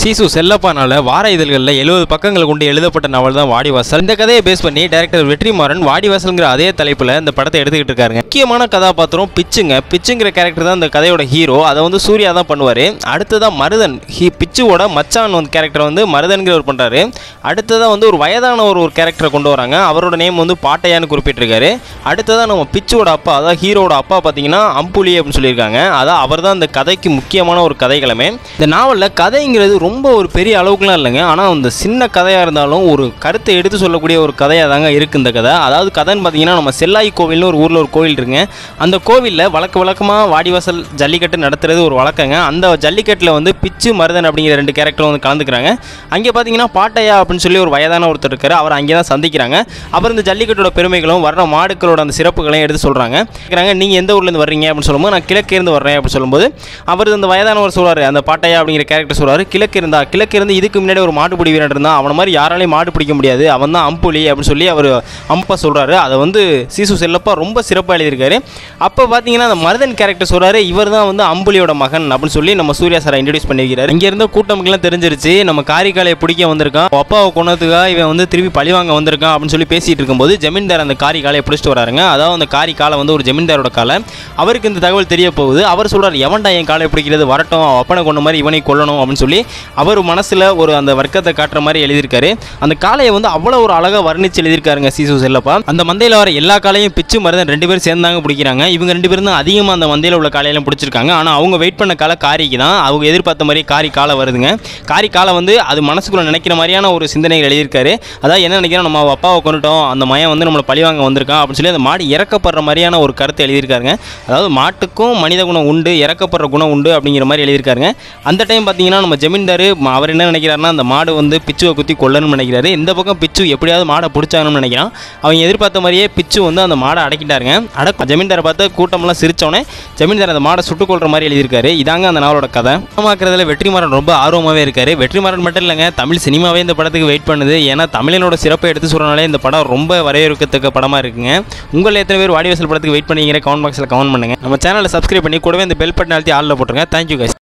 சீசு செல்லப்பானால வார இதழ்களில் எழுபது பக்கங்களை கொண்டு எழுதப்பட்ட நாவல் தான் வாடிவாசல் இந்த கதையை பேஸ் பண்ணி டைரக்டர் வெற்றிமாறன் வாடிவாசல்ங்கிற அதே தலைப்பில் இந்த படத்தை எடுத்துக்கிட்டு இருக்காருங்க முக்கியமான கதாபாத்திரம் பிச்சுங்க பிச்சுங்கிற கேரக்டர் தான் இந்த கதையோட ஹீரோ அதை வந்து சூர்யா தான் பண்ணுவார் அடுத்ததாக மருதன் ஹீ பிச்சுவோட மச்சான் வந்து கேரக்டர் வந்து மருதன்கிறவர் பண்ணுறாரு அடுத்ததாக வந்து ஒரு வயதான ஒரு ஒரு கேரக்டரை கொண்டு வராங்க அவரோட நேம் வந்து பாட்டையான்னு குறிப்பிட்டிருக்காரு அடுத்ததாக நம்ம பிச்சுவோட அப்பா அதாவது ஹீரோட அப்பா பார்த்தீங்கன்னா அம்புலி அப்படின்னு சொல்லியிருக்காங்க அதான் அவர் தான் இந்த கதைக்கு முக்கியமான ஒரு கதைக்கிழமை இந்த நாவலில் கதைங்கிறது ரொம்ப ஒரு பெரிய அளவுக்குலாம் இல்லைங்க ஆனால் அந்த சின்ன கதையாக இருந்தாலும் ஒரு கருத்தை எடுத்து சொல்லக்கூடிய ஒரு கதையாக தாங்க இருக்குது இந்த கதை அதாவது கதைன்னு பார்த்தீங்கன்னா நம்ம செல்லாய் கோவில்னு ஒரு ஊரில் ஒரு கோவில் இருக்குங்க அந்த கோவிலில் வழக்க வழக்கமாக வாடிவாசல் ஜல்லிக்கட்டு நடத்துறது ஒரு வழக்கங்க அந்த ஜல்லிக்கட்டில் வந்து பிச்சு மருதன் அப்படிங்கிற ரெண்டு கேரக்டரும் வந்து கலந்துக்கிறாங்க அங்கே பார்த்தீங்கன்னா பாட்டையா அப்படின்னு சொல்லி ஒரு வயதான ஒருத்தர் இருக்காரு அவர் அங்கே தான் சந்திக்கிறாங்க அவர் இந்த ஜல்லிக்கட்டோட பெருமைகளும் வர்ற மாடுகளோட அந்த சிறப்புகளையும் எடுத்து சொல்கிறாங்க கேட்குறாங்க நீங்கள் எந்த ஊர்லேருந்து வர்றீங்க அப்படின்னு சொல்லும்போது நான் கிழக்கே இருந்து வர்றேன் அப்படின்னு சொல்லும்போது அவர் அந்த வயதானவர் சொல்றாரு அந்த பாட்டையா அப்படிங்கிற கேரக்டர் சொல்றாரு கிழக்கு இருந்தா கிழக்கு இருந்து இதுக்கு முன்னாடி ஒரு மாடுபிடி வீரன் இருந்தான் அவனை மாதிரி யாராலையும் மாடு பிடிக்க முடியாது அவன் தான் அம்புலி அப்படின்னு சொல்லி அவர் அம்பா சொல்றாரு அதை வந்து சீசு செல்லப்பா ரொம்ப சிறப்பாக எழுதியிருக்காரு அப்போ பார்த்தீங்கன்னா அந்த மருதன் கேரக்டர் சொல்றாரு இவர் தான் வந்து அம்புலியோட மகன் அப்படின்னு சொல்லி நம்ம சூர்யா சாரை இன்ட்ரடியூஸ் பண்ணியிருக்காரு இங்கே இருந்த கூட்டமுக்கெல்லாம் தெரிஞ்சிருச்சு நம்ம காரிக்காலையை பிடிக்க வந்திருக்கான் அவன் அப்பாவை கொண்டதுக்காக இவன் வந்து திருப்பி பழிவாங்க வந்திருக்கான் அப்படின்னு சொல்லி பேசிட்டு இருக்கும்போது ஜமீன்தார் அந்த காரி காலையை பிடிச்சிட்டு வராருங்க அதாவது அந்த காரி காலை வந்து ஒரு ஜமீன்தாரோட காலை அவருக்கு இந்த தகவல் தெரிய போகுது அவர் சொல்றாரு எவன்டா என் காலை பிடிக்கிறது வரட்டும் அவன் அப்பனை கொண்ட மாதிரி இவனை கொல்லணும் அப்படின்னு சொல்லி அவர் மனசில் ஒரு அந்த வர்க்கத்தை காட்டுற மாதிரி எழுதியிருக்காரு அந்த காளையை வந்து அவ்வளோ ஒரு அழகாக வர்ணிச்சு எழுதியிருக்காருங்க சீசு செல்லப்பா அந்த மந்தையில் வர எல்லா காளையும் பிச்சு மருதன் ரெண்டு பேரும் சேர்ந்தாங்க பிடிக்கிறாங்க இவங்க ரெண்டு பேரும் தான் அதிகமாக அந்த மந்தையில் உள்ள காளையெல்லாம் பிடிச்சிருக்காங்க ஆனால் அவங்க வெயிட் பண்ண காலை காரிக்கு தான் அவங்க எதிர்பார்த்த மாதிரி காரி காலை வருதுங்க காரி காலை வந்து அது மனசுக்குள்ள நினைக்கிற மாதிரியான ஒரு சிந்தனைகள் எழுதியிருக்காரு அதாவது என்ன நினைக்கிறோம் நம்ம அவ அப்பாவை கொண்டுட்டோம் அந்த மயம் வந்து நம்மளை பழிவாங்க வந்திருக்கான் அப்படின்னு சொல்லி அந்த மாடு இறக்கப்படுற மாதிரியான ஒரு கருத்தை எழுதியிருக்காருங்க அதாவது மாட்டுக்கும் மனித குணம் உண்டு இறக்கப்படுற குணம் உண்டு அப்படிங்கிற மாதிரி எழுதியிருக்காருங்க அந்த டைம் பார்த்தீங்கன்னா நம்ம ஜமீன்தார் ம- அவர் என்ன நினைக்கிறாருன்னா அந்த மாடு வந்து பிச்சுவை குத்தி கொல்லணும்னு நினைக்கிறாரு இந்த பக்கம் பிச்சு எப்படியாவது மாடை பிடிச்சாங்கன்னு நினைக்கிறான் அவங்க எதிர்பார்த்த மாதிரியே பிச்சு வந்து அந்த மாடை அடக்கிட்டாருங்க அடக்க ஜமீன்தாரை பார்த்து கூட்டமெல்லாம் சிரிச்சோடனே ஜமீன்தார் அந்த மாடை சுட்டுக் கொள்ற மாதிரி எழுதியிருக்காரு இதாங்க அந்த நாவலோட கதை படமாக்குறதுல வெற்றிமாறன் ரொம்ப ஆர்வமாகவே இருக்காரு வெற்றிமாறன் மட்டும் இல்லைங்க தமிழ் சினிமாவே இந்த படத்துக்கு வெயிட் பண்ணுது ஏன்னா தமிழனோட சிறப்பை எடுத்து சொல்றனாலே இந்த படம் ரொம்ப வரையறுக்கத்தக்க படமாக இருக்குங்க உங்கள் எத்தனை பேர் வாடிவாசல் படத்துக்கு வெயிட் பண்ணிக்கிற கமெண்ட் பாக்ஸில் கமெண்ட் பண்ணுங்க நம்ம சேனலை சப்ஸ்கிரைப் பண்ணி கூடவே இந்த பெல் பட்டன் அழுத்தி ஆளில் போட்டுருங்க தேங்க்யூ guys